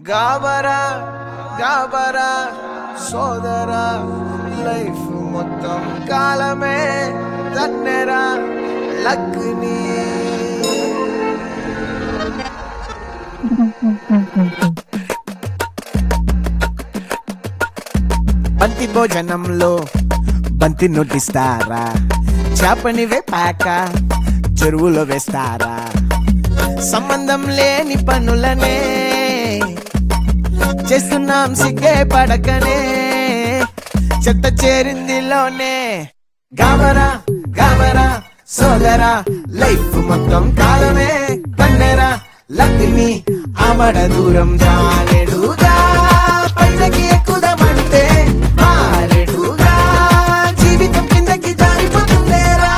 గాబరా గాబరా సోదరా లైఫ్ మొత్తం కాలమే తన్నెరా లక్ని బంతి భోజనంలో బంతి నొట్టిస్తారా చేపని వేపాక చెరువులో వేస్తారా సంబంధం లేని పనులనే చేస్తున్నాం సిగ్గే పడకనే చెత్త చేరిందిలోనే గాబరా గాబరా సోదరా లైఫ్ మొత్తం కాలమే కన్నెరా లక్ష్మి ఆమడ దూరం జాలెడుగా పైనకి ఎక్కుదామంటే మారెడుగా జీవితం కిందకి జారిపోతుందేరా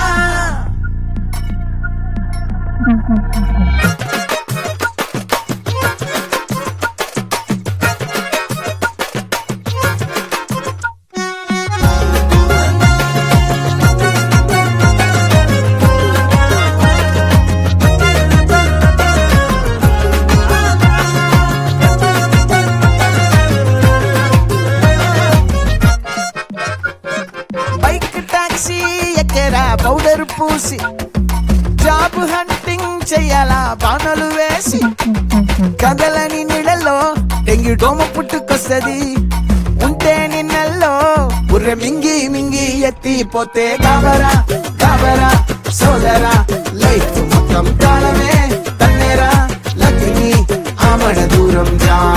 బైక్ టాక్సీ ఎక్కరా పౌడర్ పూసి జాబ్ హంటింగ్ చెయ్యాలా బాణలు వేసి కదలని నీళ్ళలో డెంగి డోమ పుట్టుకొస్తది ఉంటే నిన్నల్లో బుర్రె మింగి మింగి ఎత్తిపోతే కాబరా కాబరా సోదరా లైఫ్ మొత్తం కాలమే తన్నేరా లక్ష్మి ఆమడ దూరం జా